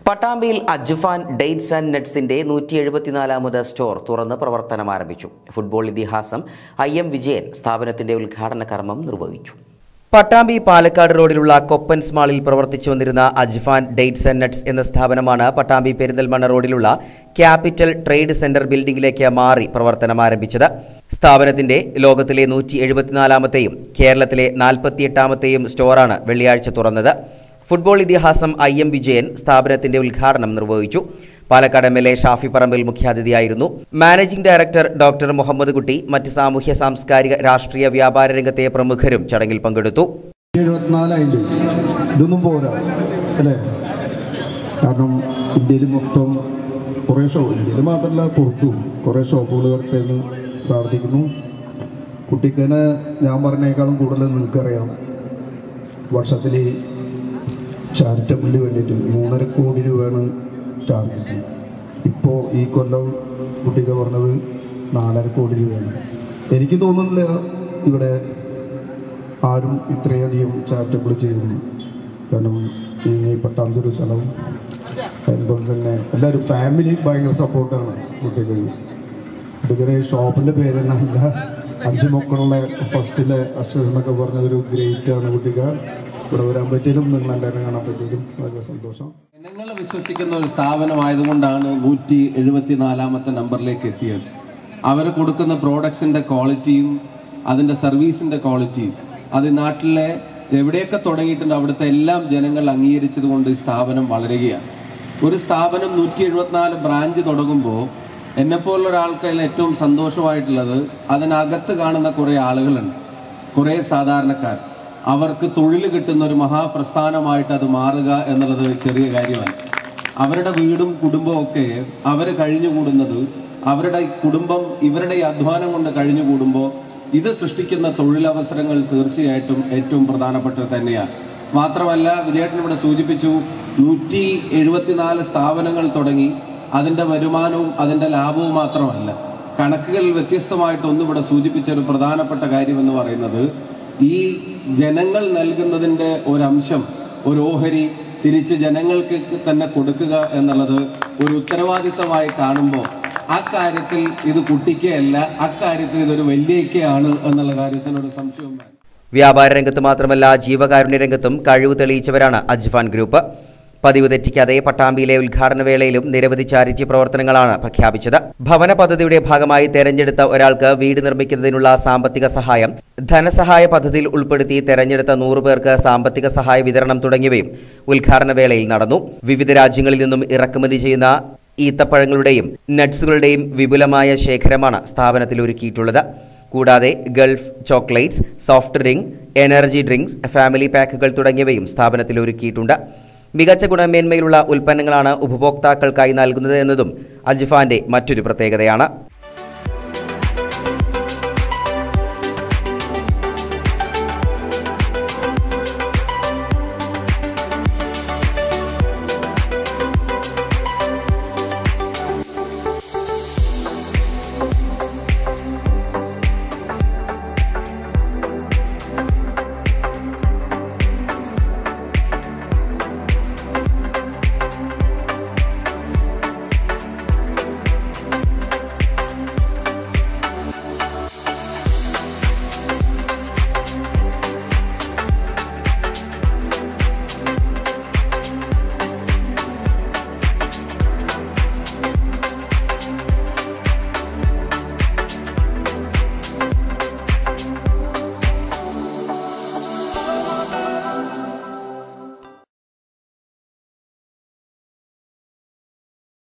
പട്ടാമ്പിയിൽ അജ്ഫാൻ dates and നട്ട്സിന്റെ നൂറ്റി എഴുപത്തിനാലാമത് store തുറന്ന് പ്രവർത്തനം ആരംഭിച്ചു ഫുട്ബോൾ ഇതിഹാസം ഐ എം വിജയൻ സ്ഥാപനത്തിന്റെ ഉദ്ഘാടന കർമ്മം നിർവഹിച്ചു പട്ടാമ്പി പാലക്കാട് റോഡിലുള്ള കൊപ്പൻസ് മാളിൽ പ്രവർത്തിച്ചു വന്നിരുന്ന അജ്ഫാൻ ഡേറ്റ്സ് ആൻഡ് നട്ട്സ് എന്ന സ്ഥാപനമാണ് പട്ടാമ്പി പെരിന്തൽമണ്ണ റോഡിലുള്ള ക്യാപിറ്റൽ ട്രേഡ് സെന്റർ ബിൽഡിംഗിലേക്ക് മാറി പ്രവർത്തനം ആരംഭിച്ചത് സ്ഥാപനത്തിന്റെ ലോകത്തിലെ നൂറ്റി എഴുപത്തിനാലാമത്തെയും കേരളത്തിലെ നാൽപ്പത്തിയെട്ടാമത്തെയും സ്റ്റോറാണ് വെള്ളിയാഴ്ച തുറന്നത് ഫുട്ബോൾ ഇതിഹാസം ഐ എം വിജയൻ സ്ഥാപനത്തിന്റെ ഉദ്ഘാടനം നിർവഹിച്ചു Palakkad M L A Shafi Parambil മുഖ്യാതിഥിയായിരുന്നു managing director doctor Muhammad Kutty മറ്റ് സാമൂഹ്യ സാംസ്കാരിക രാഷ്ട്രീയ വ്യാപാര രംഗത്തെ പ്രമുഖരും ചടങ്ങിൽ പങ്കെടുത്തു എഴുപത്തിനാലായില്ലേ ഇതൊന്നും പോരാ അല്ലേ കാരണം ഇന്ത്യയിൽ മൊത്തം കുറേ ഷോ ഇന്ത്യയിൽ മാത്രമല്ല പുറത്തും കുറേ ഷോപ്പുകൾ വരട്ടെ എന്ന് പ്രാർത്ഥിക്കുന്നു കുട്ടിക്കനെ ഞാൻ പറഞ്ഞേക്കാളും കൂടുതൽ നിങ്ങൾക്കറിയാം വർഷത്തിൽ ചാരിറ്റബിളിന് വേണ്ടിയിട്ട് മൂന്നര കോടി രൂപയാണ് ടാർഗറ്റ് ഇപ്പോൾ ഈ കൊല്ലം കുട്ടിക്ക് പറഞ്ഞത് നാലര കോടി രൂപയാണ് എനിക്ക് തോന്നുന്നില്ല ഇവിടെ ആരും ഇത്രയധികം ചാരിറ്റബിൾ ചെയ്യുന്നു കാരണം ഈ പട്ടാമ്പി ഒരു സ്ഥലം അതുപോലെ തന്നെ എല്ലാവരും ഫാമിലി ഭയങ്കര സപ്പോർട്ടാണ് കുട്ടികൾ കുട്ടികളുടെ ഷോപ്പിൻ്റെ പേര് തന്നെ അല്ല അഞ്ച് മക്കളുള്ള ഫസ്റ്റിലെ അക്ഷരം എന്നൊക്കെ പറഞ്ഞതൊരു ഗ്രേറ്റ് ആണ് കുട്ടികൾ ഇവിടെ വരാൻ പറ്റിയാലും നിങ്ങൾ എല്ലാവരും കാണാൻ പറ്റിയാലും വളരെ സന്തോഷം ജനങ്ങൾ വിശ്വസിക്കുന്ന ഒരു സ്ഥാപനമായതുകൊണ്ടാണ് നൂറ്റി എഴുപത്തിനാലാമത്തെ നമ്പറിലേക്ക് എത്തിയത് അവർ കൊടുക്കുന്ന പ്രോഡക്ട്സിന്റെ ക്വാളിറ്റിയും അതിന്റെ സർവീസിന്റെ ക്വാളിറ്റിയും അത് ഈ നാട്ടിലെ എവിടെയൊക്കെ തുടങ്ങിയിട്ടുണ്ട് അവിടുത്തെ എല്ലാം ജനങ്ങൾ അംഗീകരിച്ചത് കൊണ്ട് ഈ സ്ഥാപനം വളരുകയാണ് ഒരു സ്ഥാപനം നൂറ്റി എഴുപത്തിനാല് ബ്രാഞ്ച് തുടങ്ങുമ്പോൾ എന്നെപ്പോലുള്ള ഒരാൾക്ക് ഏറ്റവും സന്തോഷമായിട്ടുള്ളത് അതിനകത്ത് കാണുന്ന കുറേ ആളുകളുണ്ട് കുറേ സാധാരണക്കാർ അവർക്ക് തൊഴിൽ കിട്ടുന്ന ഒരു മഹാപ്രസ്ഥാനമായിട്ട് അത് മാറുക എന്നുള്ളത് ചെറിയ കാര്യമാണ് അവരുടെ വീടും കുടുംബവും ഒക്കെ അവർ കഴിഞ്ഞുകൂടുന്നത് അവരുടെ കുടുംബം ഇവരുടെ ഈ അധ്വാനം കൊണ്ട് കഴിഞ്ഞുകൂടുമ്പോൾ ഇത് സൃഷ്ടിക്കുന്ന തൊഴിലവസരങ്ങൾ തീർച്ചയായിട്ടും ഏറ്റവും പ്രധാനപ്പെട്ടത് തന്നെയാണ് മാത്രമല്ല വിജയേട്ടൻ ഇവിടെ സൂചിപ്പിച്ചു നൂറ്റി എഴുപത്തിനാല് സ്ഥാപനങ്ങൾ തുടങ്ങി അതിൻ്റെ വരുമാനവും അതിൻ്റെ ലാഭവും മാത്രമല്ല കണക്കുകൾ വ്യത്യസ്തമായിട്ട് ഒന്നും ഇവിടെ സൂചിപ്പിച്ച ഒരു പ്രധാനപ്പെട്ട കാര്യം എന്ന് പറയുന്നത് ഈ ജനങ്ങൾ നൽകുന്നതിൻ്റെ ഒരംശം ഒരു ഓഹരി തിരിച്ച് ജനങ്ങൾക്ക് തന്നെ കൊടുക്കുക എന്നുള്ളത് ഒരു ഉത്തരവാദിത്തമായി കാണുമ്പോൾ അക്കാര്യത്തിൽ ഇത് കുട്ടിക്കല്ല അക്കാര്യത്തിൽ ഇതൊരു വലിയക്കയാണ് എന്നുള്ള കാര്യത്തിനൊരു സംശയവും വേണ്ട വ്യാപാര രംഗത്ത് മാത്രമല്ല ജീവകാരുണ്യ രംഗത്തും കഴിവ് തെളിയിച്ചവരാണ് അജ്ഫാൻ ഗ്രൂപ്പ് പതിവ് തെറ്റിക്കാതെ പട്ടാമ്പിയിലെ ഉദ്ഘാടന വേളയിലും നിരവധി ചാരിറ്റി പ്രവർത്തനങ്ങളാണ് പ്രഖ്യാപിച്ചത് ഭവന പദ്ധതിയുടെ ഭാഗമായി തെരഞ്ഞെടുത്ത ഒരാൾക്ക് വീട് നിർമ്മിക്കുന്നതിനുള്ള സാമ്പത്തിക സഹായം ധനസഹായ പദ്ധതിയിൽ ഉൾപ്പെടുത്തി തെരഞ്ഞെടുത്ത നൂറ് പേർക്ക് സാമ്പത്തിക സഹായ വിതരണം തുടങ്ങിയവയും ഉദ്ഘാടന വേളയിൽ നടന്നു വിവിധ രാജ്യങ്ങളിൽ നിന്നും ഇറക്കുമതി ചെയ്യുന്ന ഈത്തപ്പഴങ്ങളുടെയും നട്ട്സുകളുടെയും വിപുലമായ ശേഖരമാണ് സ്ഥാപനത്തിൽ ഒരുക്കിയിട്ടുള്ളത് കൂടാതെ gulf chocolates soft drink energy drinks family പാക്കുകൾ തുടങ്ങിയവയും സ്ഥാപനത്തിൽ ഒരുക്കിയിട്ടുണ്ട് മികച്ച ഗുണമേന്മയിലുള്ള ഉൽപ്പന്നങ്ങളാണ് ഉപഭോക്താക്കൾക്കായി നൽകുന്നത് എന്നതും അജ്ഫാന്റെ മറ്റൊരു പ്രത്യേകതയാണ്